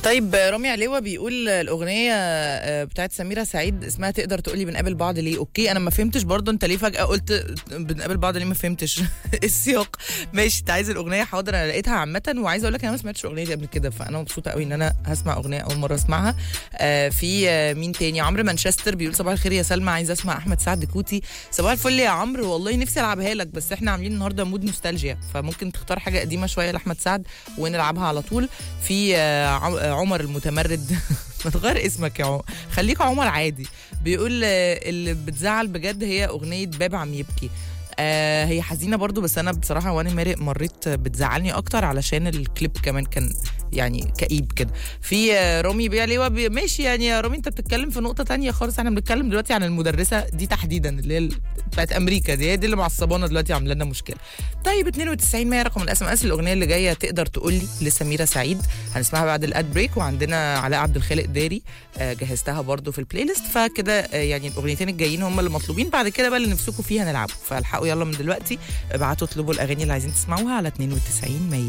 طيب رامي علوة بيقول الأغنية آه، بتاعت سميرة سعيد اسمها تقدر تقولي بنقابل بعض ليه أوكي أنا ما فهمتش برضه أنت ليه فجأة قلت بنقابل بعض ليه ما فهمتش إيه السياق ماشي أنت عايز الأغنية حاضر أنا لقيتها عامة وعايزة أقول لك أنا ما سمعتش الأغنية دي قبل كده فأنا مبسوطة قوي إن أنا هسمع أغنية أول مرة أسمعها آه، في آه، مين تاني عمرو مانشستر بيقول صباح الخير يا سلمى عايزة أسمع أحمد سعد كوتي صباح الفل يا عمرو والله نفسي ألعبها لك بس إحنا عاملين النهاردة مود نوستالجيا فممكن تختار حاجة قديمة شوية لأحمد سعد ونلعبها على طول في آه، عم- آه، عمر المتمرد ما تغير اسمك يا عمر خليك عمر عادي بيقول آه، اللي بتزعل بجد هي اغنيه باب عم يبكي آه هي حزينه برضو بس انا بصراحه وانا مارق مريت آه، بتزعلني اكتر علشان الكليب كمان كان يعني كئيب كده في آه، رامي بيعلي بي ماشي يعني يا رامي انت بتتكلم في نقطه تانية خالص احنا بنتكلم دلوقتي عن المدرسه دي تحديدا اللي هي ال- بتاعت امريكا دي هي دي اللي معصبانا دلوقتي عامله لنا مشكله طيب 92 100 رقم الاس ام اس الاغنيه اللي جايه تقدر تقول لي لسميره سعيد هنسمعها بعد الاد بريك وعندنا علاء عبد الخالق داري آه، جهزتها برضو في البلاي ليست فكده آه، يعني الاغنيتين الجايين هم اللي مطلوبين بعد كده بقى اللي نفسكم فيها نلعبه فالحقوا يلا من دلوقتي ابعتوا اطلبوا الاغاني اللي عايزين تسمعوها على 92 100